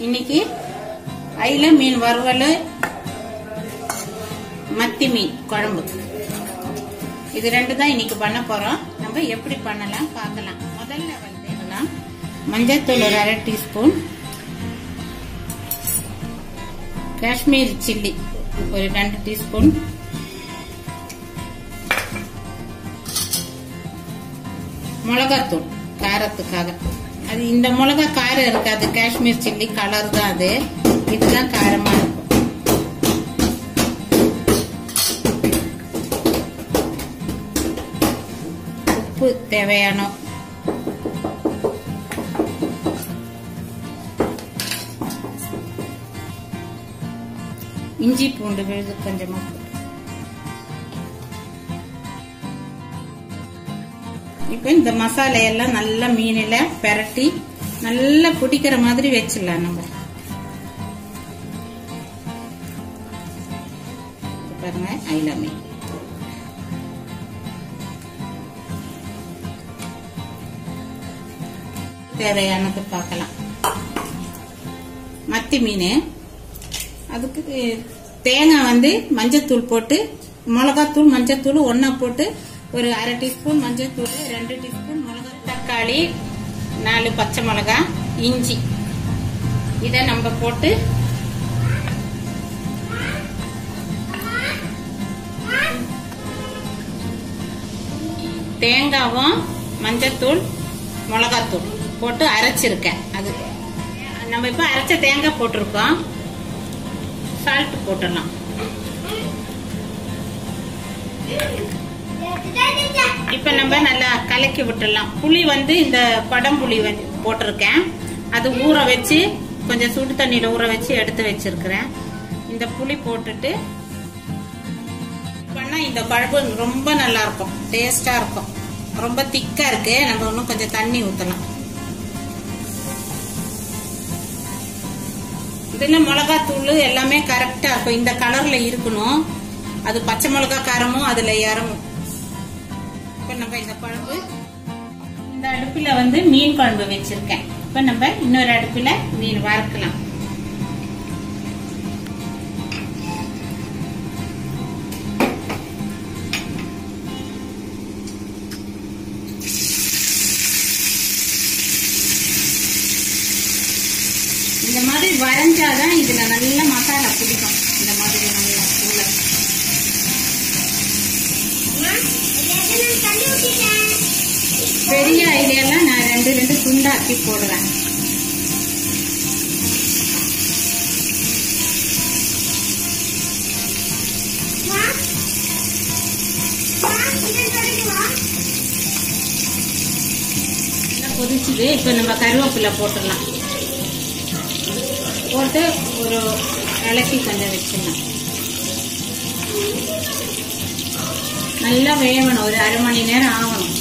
இன்னைக்கு அயில மீன் வறுவல் மத்தி மீன் குழம்பு இது ரெண்டு தான் இன்னைக்கு பண்ண போறோம் நம்ம எப்படி பண்ணலாம் பார்க்கலாம் முதல்ல வந்து எல்லாம் மஞ்சள்தூள் ஒரு அரை டீஸ்பூன் காஷ்மீர் சில்லி ஒரு ரெண்டு டீஸ்பூன் மிளகாத்தூள் காரத்துக்காக அது இந்த மிளகா காரம் இருக்காது காஷ்மீர் சில்லி கலர் தான் அது இதுதான் காரமா இருக்கும் உப்பு தேவையான இஞ்சி பூண்டு விழுது கொஞ்சமா இப்ப இந்த மசாலா எல்லாம் நல்லா மீனில பெரட்டி நல்லா பிடிக்கிற மாதிரி வச்சிடலாம் நம்ம பாருங்க ஐல மீன் தேவையானது பார்க்கலாம் மத்தி மீன் அதுக்கு தேங்காய் வந்து மஞ்சத்தூள் போட்டு மிளகாத்தூள் மஞ்சத்தூள் ஒன்னா போட்டு ஒரு அரை டீஸ்பூன் மஞ்சத்தூள் ரெண்டு டீஸ்பூன் மிளகா தக்காளி நாலு பச்சை மிளகா இஞ்சி இதை நம்ம போட்டு தேங்காவும் மஞ்சத்தூள் மிளகாத்தூள் போட்டு அரைச்சிருக்கேன் அது நம்ம இப்ப அரைச்ச தேங்காய் போட்டிருக்கோம் சால்ட் போட்டுடலாம் இப்ப நம்ம நல்லா கலக்கி விட்டுடலாம் புளி வந்து இந்த படம்புளி வந்து போட்டிருக்கேன் அது ஊற வச்சு கொஞ்சம் சுடு தண்ணியில ஊற வச்சு எடுத்து வச்சிருக்கிறேன் இந்த புளி போட்டுட்டு பண்ணா இந்த குழம்பு ரொம்ப நல்லா இருக்கும் டேஸ்டா இருக்கும் ரொம்ப திக்கா இருக்கு நம்ம இன்னும் கொஞ்சம் தண்ணி ஊத்தலாம் இதுல மிளகாத்தூள் எல்லாமே கரெக்டா இருக்கும் இந்த கலர்ல இருக்கணும் அது பச்சை மிளகா காரமும் அதுல இறங்கும் இப்ப நம்ம இந்த குழம்பு இந்த அடுப்புல வந்து மீன் குழம்பு வச்சிருக்கேன் இப்ப நம்ம இன்னொரு அடுப்புல மீன் வறுக்கலாம் இந்த மாதிரி வரைஞ்சாதான் இதுல நல்ல மசாலா பிடிக்கும் இந்த மாதிரி நல்லா உள்ள பெரிய ஐடியெல்லாம் நான் ரெண்டு ரெண்டு துண்டாக்கி போடுவேன் நல்லா கொதிச்சுது இப்ப நம்ம கருவேப்பிலை போட்டுடலாம் போட்டு ஒரு இலக்கி கொஞ்சம் வச்சிடலாம் நல்லா வேகணும் ஒரு அரை மணி நேரம் ஆகணும்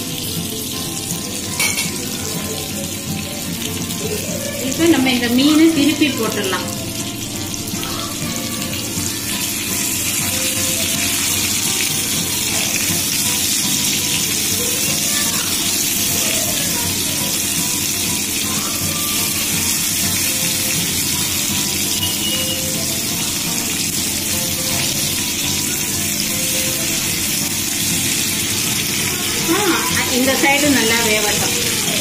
இப்ப நம்ம இந்த மீனை திருப்பி போட்டுடலாம் ஆ, இந்த சைடு நல்லா வேவட்டும்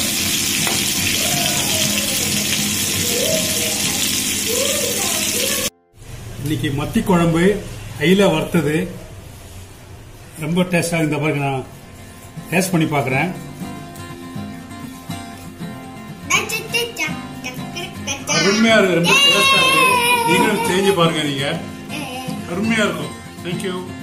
இன்னைக்கு மத்தி குழம்பு ஐல வறுத்தது ரொம்ப டேஸ்டாக இந்த பாருங்க நான் டேஸ்ட் பண்ணி பார்க்குறேன் அருமையா இருக்கு ரொம்ப டேஸ்டா இருக்கு நீங்களும் செஞ்சு பாருங்க நீங்க அருமையா இருக்கும் தேங்க்யூ